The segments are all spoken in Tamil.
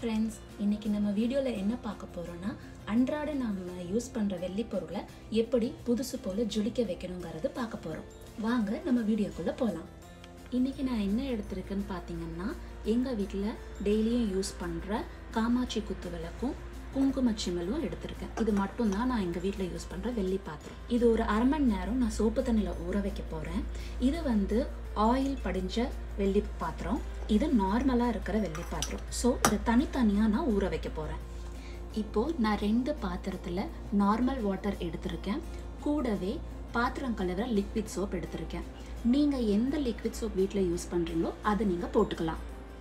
ஃப்ரெண்ட்ஸ் இன்னைக்கு நம்ம வீடியோவில் என்ன பார்க்க போகிறோன்னா அன்றாட நம்ம யூஸ் பண்ணுற வெள்ளி பொருளை எப்படி புதுசு போல் ஜொலிக்க வைக்கணுங்கிறது பார்க்க போகிறோம் வாங்க நம்ம வீடியோக்குள்ளே போகலாம் இன்னைக்கு நான் என்ன எடுத்திருக்கேன்னு பார்த்தீங்கன்னா எங்கள் வீட்டில் டெய்லியும் யூஸ் பண்ணுற காமாட்சி குத்து விளக்கும் குங்கும சிமிழும் எடுத்திருக்கேன் இது மட்டும்தான் நான் எங்கள் வீட்டில் யூஸ் பண்ணுற வெள்ளி பாத்திரம் இது ஒரு அரை மணி நேரம் நான் சோப்பு தண்ணியில் ஊற வைக்க போகிறேன் இது வந்து ஆயில் படிஞ்ச வெள்ளி பாத்திரம் இது நார்மலாக இருக்கிற வெள்ளி பாத்திரம் ஸோ இதை தனித்தனியாக நான் ஊற வைக்க போகிறேன் இப்போது நான் ரெண்டு பாத்திரத்தில் நார்மல் வாட்டர் எடுத்திருக்கேன் கூடவே பாத்திரம் கழுவுற லிக்விட் சோப் எடுத்திருக்கேன் நீங்கள் எந்த லிக்விட் சோப் வீட்டில் யூஸ் பண்ணுறீங்களோ அதை நீங்கள் போட்டுக்கலாம்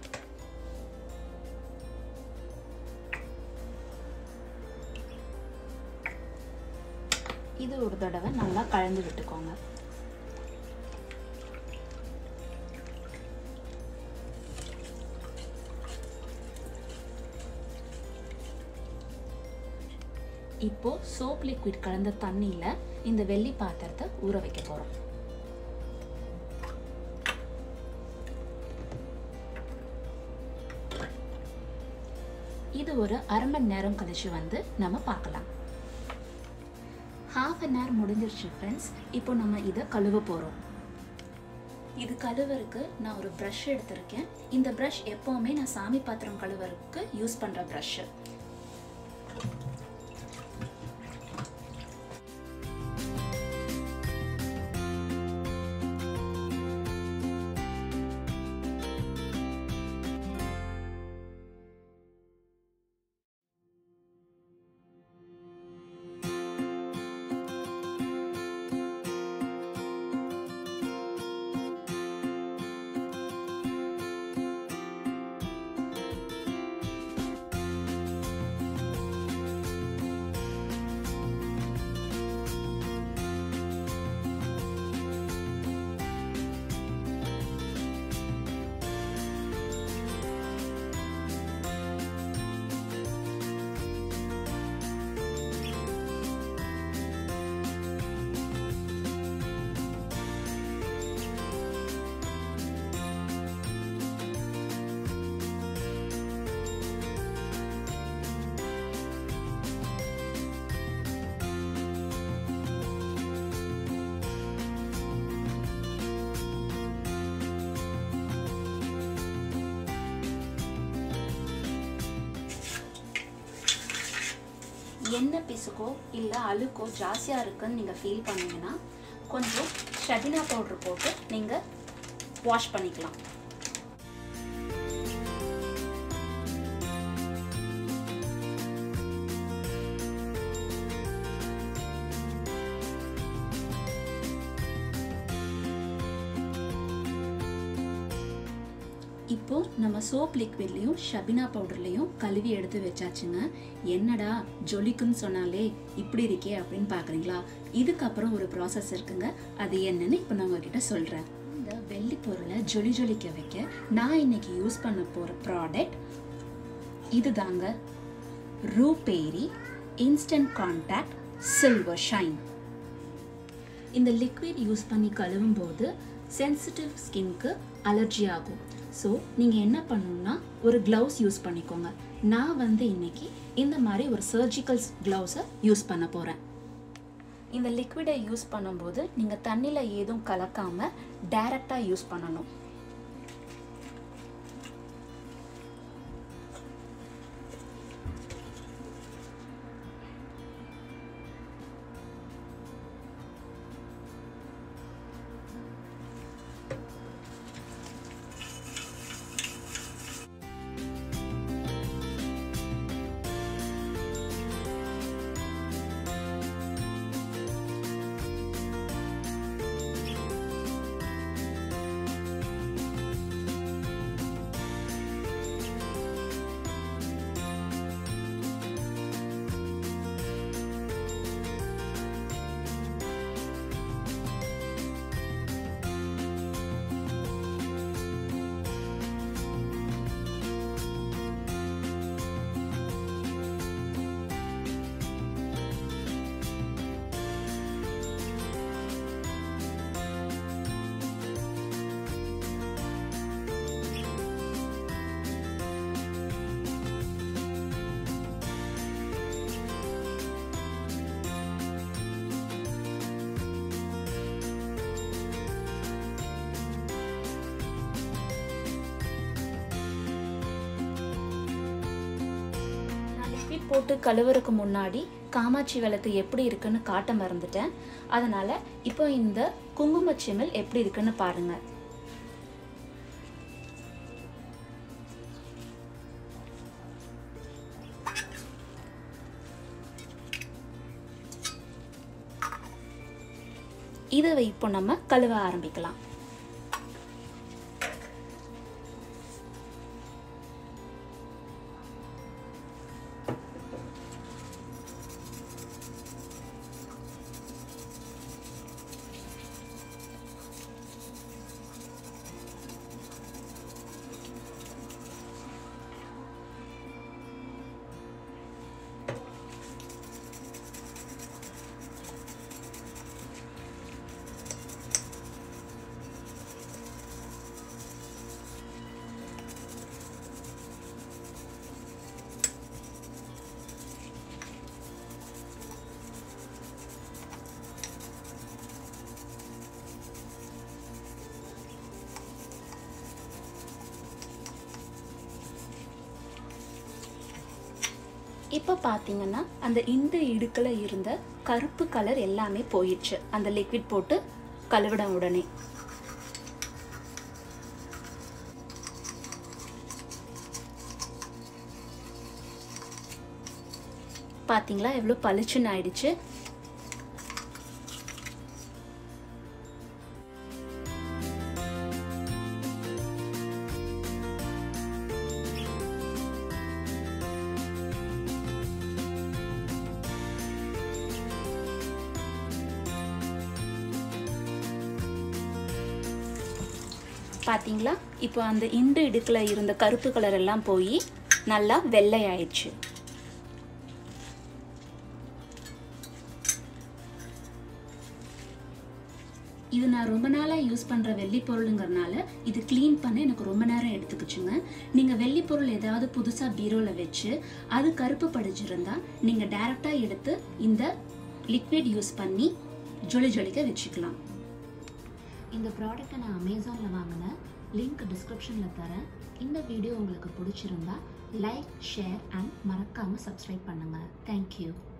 இது ஒரு தடவை நல்லா கலந்து விட்டுக்கோங்க இப்போ சோப் லிக்விட் கலந்த தண்ணியில இந்த வெள்ளி பாத்திரத்தை ஊற வைக்க போறோம் இது ஒரு அரை மணி நேரம் கழிச்சு வந்து நம்ம பார்க்கலாம் ஹாஃப் அன் ஹவர் முடிஞ்சிருச்சு ஃப்ரெண்ட்ஸ் இப்போ நம்ம இதை கழுவ போகிறோம் இது கழுவருக்கு நான் ஒரு ப்ரஷ் எடுத்திருக்கேன் இந்த ப்ரஷ் எப்போவுமே நான் சாமி பாத்திரம் கழுவருக்கு யூஸ் பண்ணுற ப்ரஷ்ஷு எண்ணெய் பிசுக்கோ இல்லை அழுக்கோ ஜாஸ்தியாக இருக்குன்னு நீங்கள் ஃபீல் பண்ணீங்கன்னா கொஞ்சம் ஷபினா பவுட்ரு போட்டு நீங்கள் வாஷ் பண்ணிக்கலாம் இப்போ நம்ம சோப் லிக்விட்லேயும் ஷபினா பவுடர்லேயும் கழுவி எடுத்து வச்சாச்சுங்க என்னடா ஜொலிக்குன்னு சொன்னாலே இப்படி இருக்கே அப்படின்னு பார்க்குறீங்களா இதுக்கப்புறம் ஒரு ப்ராசஸ் இருக்குங்க அது என்னன்னு இப்போ நான் உங்ககிட்ட சொல்கிறேன் இந்த வெள்ளி பொருளை ஜொலி ஜொலிக்க வைக்க நான் இன்னைக்கு யூஸ் பண்ண போகிற ப்ராடக்ட் இதுதாங்க ரூபேரி இன்ஸ்டன்ட் கான்டாக்ட் சில்வர் ஷைன் இந்த லிக்விட் யூஸ் பண்ணி கழுவும் போது சென்சிட்டிவ் ஸ்கின்க்கு அலர்ஜி ஆகும் ஸோ நீங்கள் என்ன பண்ணணும்னா ஒரு க்ளவுஸ் யூஸ் பண்ணிக்கோங்க நான் வந்து இன்னைக்கு இந்த மாதிரி ஒரு சர்ஜிக்கல் க்ளவுஸை யூஸ் பண்ண போகிறேன் இந்த லிக்விடை யூஸ் பண்ணும்போது நீங்கள் தண்ணியில் ஏதும் கலக்காமல் டைரெக்டாக யூஸ் பண்ணணும் லிக்விட் போட்டு கழுவுறதுக்கு முன்னாடி காமாட்சி விளக்கு எப்படி இருக்குன்னு காட்ட மறந்துட்டேன் அதனால் இப்போ இந்த குங்கும சிமிழ் எப்படி இருக்குன்னு பாருங்கள் இதை இப்போ நம்ம கழுவ ஆரம்பிக்கலாம் இப்போ பார்த்தீங்கன்னா அந்த இந்த இடுக்கில் இருந்த கருப்பு கலர் எல்லாமே போயிடுச்சு அந்த லிக்விட் போட்டு கழுவிட உடனே பார்த்தீங்களா எவ்வளோ பளிச்சுன்னு ஆயிடுச்சு பார்த்தீங்களா இப்போ அந்த இண்டு இடுக்கில் இருந்த கருப்பு கலர் எல்லாம் போய் நல்லா வெள்ளை ஆயிடுச்சு இது நான் ரொம்ப நாளாக யூஸ் பண்ணுற வெள்ளி பொருளுங்கிறனால இது க்ளீன் பண்ண எனக்கு ரொம்ப நேரம் எடுத்துக்கிச்சுங்க நீங்கள் வெள்ளி பொருள் ஏதாவது புதுசாக பீரோவில் வச்சு அது கருப்பு படிச்சிருந்தா நீங்கள் டைரெக்டாக எடுத்து இந்த லிக்விட் யூஸ் பண்ணி ஜொலி ஜொலிக்க வச்சுக்கலாம் இந்த ப்ராடக்ட்டை நான் அமேசானில் வாங்கினேன் லிங்க் டிஸ்கிரிப்ஷனில் தரேன் இந்த வீடியோ உங்களுக்கு பிடிச்சிருந்தா லைக் ஷேர் அண்ட் மறக்காமல் சப்ஸ்கிரைப் பண்ணுங்கள் தேங்க்யூ